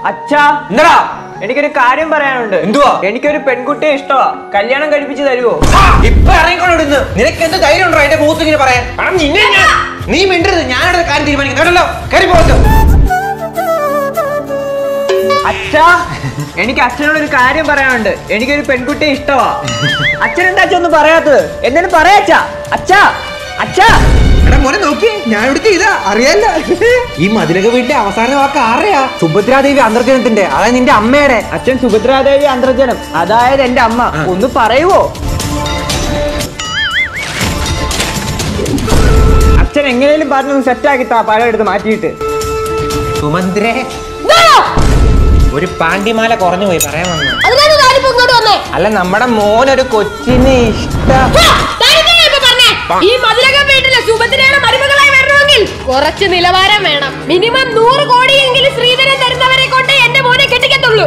അച്ഛാ എന്താടാ എനിക്കൊരു കാര്യം പറയാനുണ്ട് എന്തുവാ? എനിക്കൊരു പെൺകുട്ടിയെ ഇഷ്ടമാ കല്യാണം കഴിപ്പിച്ച് തരുവോ ഇപ്പൊ ഇറങ്ങിക്കൊണ്ടിരുന്ന് നിനക്ക് എന്ത് ധൈര്യം ഉണ്ടോ എന്റെ മൂത്ത് ഇങ്ങനെ പറയാൻ കാരണം നിന്നെ ഞാൻ നീ മിണ്ടരുത് ഞാനൊരു കാര്യം തീരുമാനിക്കും കേട്ടല്ലോ കയറി പോകത്തോ അച്ഛാ എനിക്ക് അച്ഛനോട് ഒരു കാര്യം പറയാനുണ്ട് എനിക്കൊരു പെൺകുട്ടിയെ ഇഷ്ടമാ അച്ഛൻ എന്താ അച്ഛൻ ഒന്നും പറയാത്തത് എന്തിനും പറയാച്ചാ അച്ഛാ അച്ഛാ എടാ മോനെ നോക്കി ഞാൻ ഇവിടുത്തെ ഇതാ അറിയാല്ല ഈ മതിലക വീട്ടിലെ അവസാന വാക്ക് ആരെയാ സുഭദ്രാദേവി അന്തർജനത്തിന്റെ അതായത് നിന്റെ അമ്മയുടെ അച്ഛൻ സുഭദ്രാദേവി അന്തർജനം അതായത് എന്റെ അമ്മ ഒന്ന് പറയുവോ അച്ഛൻ എങ്ങനെയും പറഞ്ഞൊന്ന് സെറ്റാക്കി താ പഴം എടുത്ത് മാറ്റിയിട്ട് സുമന്ത്രേ ഒരു പാണ്ടിമാല കുറഞ്ഞു പോയി പറയാൻ വന്നു അതിനാണ് താനിപ്പോ ഇങ്ങോട്ട് വന്നേ അല്ല നമ്മുടെ മോനൊരു കൊച്ചിന് ഇഷ്ട ഹാ, താനിതെങ്ങനെ ഇപ്പൊ പറഞ്ഞേ? ഈ മതിലകം വീട്ടിലെ സുഭദ്രയുടെ മരുമകളായി വരണമെങ്കിൽ കുറച്ച് നിലവാരം വേണം മിനിമം നൂറ് കോടിയെങ്കിലും ശ്രീധരൻ തരുന്നവരെ കൊണ്ട് എന്റെ മോനെ കെട്ടിക്കത്തുള്ളൂ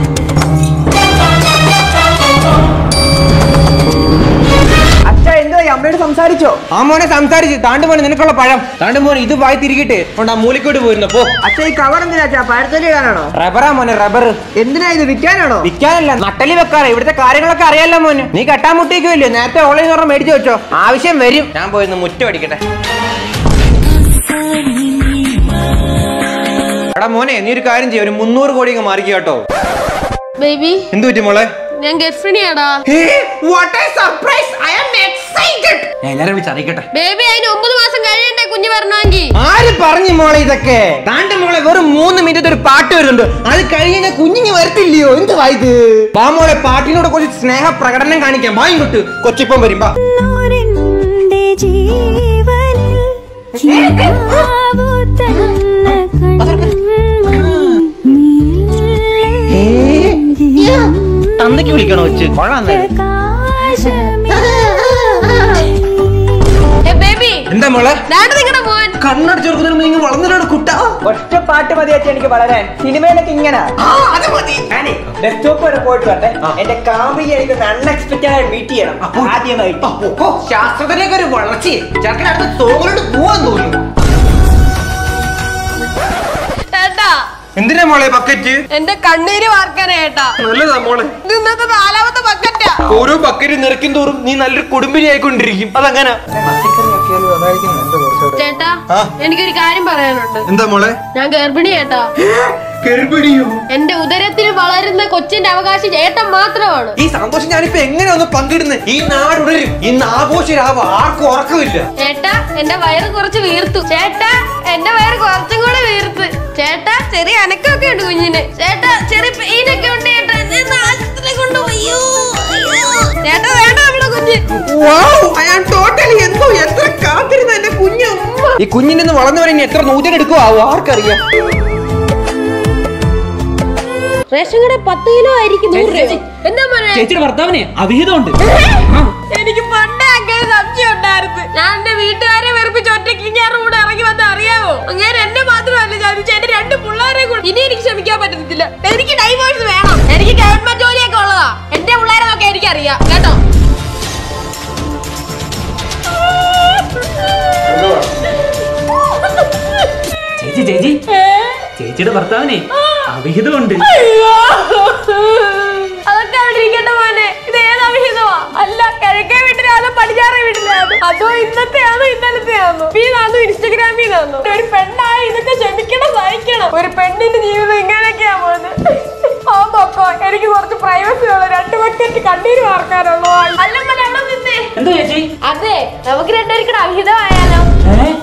അച്ഛ എന്തോ ഈ അമ്മയോട് സംസാരിച്ചോ ആ മോനെ സംസാരിച്ച് താണ്ട് മോനെ നിനക്കുള്ള പഴം താണ്ട് മോനെ ഇത് വായി തിരികിട്ട് കൊണ്ട് ആ മൂലിക്കോട്ട് പോയിരുന്നു പോ അച്ഛ ഈ കവർ എന്തിനാ അച്ഛാ പഴത്തൊലി കാണാണോ റബ്ബറാ മോനെ റബ്ബർ എന്തിനാ ഇത് വിൽക്കാനാണോ വിൽക്കാനല്ല നട്ടലി വെക്കാറ ഇവിടുത്തെ കാര്യങ്ങളൊക്കെ അറിയാലോ മോന് നീ കെട്ടാൻ മുട്ടിക്കുമല്ലോ നേരത്തെ ഓൺലൈൻ പറഞ്ഞ മേടിച്ചു വെച്ചോ ആവശ്യം വരും ഞാൻ പോയി മുറ്റം അടിക്കട്ടെ എടാ മോനെ നീ ഒരു കാര്യം ചെയ്യ ഒരു മുന്നൂറ് കോടി അങ്ങ് മാറിക്കുക കേട്ടോ ബേബി എന്ത് പറ്റി മോളെ ഞാൻ ഗർഭിണിയാടാ ഞാൻ എല്ലാരും വിളിച്ച് അറിയിക്കട്ടെ ബേബി അതിന് ഒമ്പത് മാസം കഴിയണ്ടേ കുഞ്ഞു വരണമെങ്കിൽ ആര് പറഞ്ഞു മോളെ ഇതൊക്കെ താണ്ട മോളെ വെറും മൂന്ന് മിനിറ്റ് ഒരു പാട്ട് വരുന്നുണ്ട് അത് കഴിഞ്ഞ കുഞ്ഞിങ്ങ് വരത്തില്ലയോ എന്ത് വായത് വാ മോളെ പാട്ടിനോട് കുറച്ച് സ്നേഹ പ്രകടനം കാണിക്കാം വാ ഇങ്ങോട്ട് കൊച്ചിപ്പം വരും വാ നോരെന്റെ ജീവനിൽ കിനാവു തന്ന കൺമണിയിൽ തന്നയ്ക്ക് വിളിക്കണോ വെച്ച് കൊള്ളാം പ്രകാശമേ ഏ, ബേബി എന്താ മോളെ ദാണ്ട് നിങ്ങളുടെ മോൻ കണ്ണടച്ച് കൊടുക്കുന്നതിന് നിങ്ങൾ വളർന്നിട്ടാണ് കുട്ട ഒറ്റ പാട്ട് മതി അച്ഛൻ എനിക്ക് വളരാൻ സിനിമയിലൊക്കെ ഇങ്ങനെ ഞാനേ ഡെസ്ക്ടോപ്പ് വരെ പോയിട്ട് വരട്ടെ എന്റെ കാമുകി എനിക്ക് അൺഎക്സ്പെക്ടഡ് ആയി മീറ്റ് ചെയ്യണം ആദ്യമായിട്ട് ശാസ്ത്രത്തിലേക്ക് ഒരു വളർച്ച ചെറുക്കൻ അടുത്ത തോകളോട് പോവാൻ തോന്നുന്നു ഏട്ടാ എന്തിനാ മോളെ ബക്കറ്റ് എന്റെ കണ്ണീര് വാർക്കാനാ ഏട്ടാ നല്ലതാ മോളെ ഇത് ഇന്നത്തെ നാലാമത്തെ ബക്കറ്റാ ഓരോ ബക്കറ്റ് നിറയ്ക്കും തോറും നീ നല്ലൊരു കുടുംബിനി ആയിക്കൊണ്ടിരിക്കും അതങ്ങനെ ചേട്ടാ ആ. എനിക്കൊരു കാര്യം പറയാനുണ്ട് എന്താ മോളെ ഞാൻ ഗർഭിണി ചേട്ടാ ഗർഭിണിയോ എന്റെ ഉദരത്തിൽ വളരുന്ന കൊച്ചിന്റെ അവകാശം ചേട്ടൻ മാത്രമാണ് ഈ സന്തോഷം ഞാനിപ്പോ എങ്ങനെ ഒന്ന് പങ്കിടുന്നത് ഈ നാടുടരും ഇന്ന് ആഘോഷരാവ് ആർക്കും ഉറക്കമില്ല ചേട്ടാ എന്റെ വയറ് കുറച്ച് വീർത്തു ചേട്ടാ എന്റെ വയറ് കുറച്ചും കൂടെ വീർത്ത് ചേട്ടാ ചെറിയ അനക്കമൊക്കെ ഉണ്ട് കുഞ്ഞിന് ചേട്ടാ ചെറിയ പെയിനൊക്കെ ഉണ്ട് ചേട്ടാ ഞാൻ ആശുപത്രി കൊണ്ടുപോയി അയ്യോ, അയ്യോ. ചേട്ടാ വേണ്ട നമ്മളെ കുഞ്ഞ് എന്തോ എത്ര കാത്തിരുന്ന എന്റെ കുഞ്ഞു ഈ കുഞ്ഞിൽ നിന്ന് വളർന്നവരെ ഇനി എത്ര നൂതനം എടുക്കുവോ ആർക്കറിയാം റേഷൻ കട പത്ത് കിലോ ആയിരിക്കും നൂറ് രൂപ എന്താ മോനെ ചേച്ചിയുടെ ഭർത്താവിനെ അവിഹിതമുണ്ട് എനിക്ക് പണ്ടേ അങ്ങനെ സംശയം ഉണ്ടായിരുന്നു ഞാൻ എന്റെ വീട്ടുകാരെ വെറുപ്പിച്ച് ഒറ്റയ്ക്ക് ഇങ്ങനെ കൂടെ ഇറങ്ങി വന്ന് അറിയാമോ അങ്ങനെ എന്നെ മാത്രമല്ല ചതിച്ച് എന്റെ രണ്ട് പിള്ളേരെ കൂടെ ഇനി എനിക്ക് ക്ഷമിക്കാൻ പറ്റത്തില്ല എനിക്ക് ഡൈവോഴ്സ് വേണം എനിക്ക് ഗവൺമെന്റ് ജോലിയൊക്കെ ഉള്ളതാ എന്റെ പിള്ളേരെ നോക്കി എനിക്ക് അറിയാം കേട്ടോ ചേച്ചി ചേച്ചി ചേച്ചിയുടെ ഭർത്താവിനെ അവിഹിതമുണ്ട് അതൊക്കെ അവിടെ ഇരിക്കട്ടെ മോനെ ഇത് ഏത് അവിഹിതമാ അല്ല കിഴക്കേ വീട്ടിലാണോ പടിഞ്ഞാറേ വീട്ടിലാണോ അതോ ഇന്നത്തെയാണോ ഇന്നലത്തെയാണോ ഫീലാണോ ഇൻസ്റ്റഗ്രാമിലാണോ ഒരു പെണ്ണായി ഇതൊക്കെ ക്ഷമിക്കണം സഹിക്കണം ഒരു പെണ്ണിന്റെ ജീവിതം ഇങ്ങനെയൊക്കെയാ മോനെ ആ പപ്പ എനിക്ക് കുറച്ച് പ്രൈവസി ഉള്ള രണ്ട് ബക്കറ്റ് കണ്ണീര് വാർക്കാനുള്ളൂ അല്ല മോനെ അവിടെ നിന്നേ എന്താ ചേച്ചി അതെ നമുക്ക് രണ്ടുപേർക്കും അവിഹിതമായാലോ ഏ?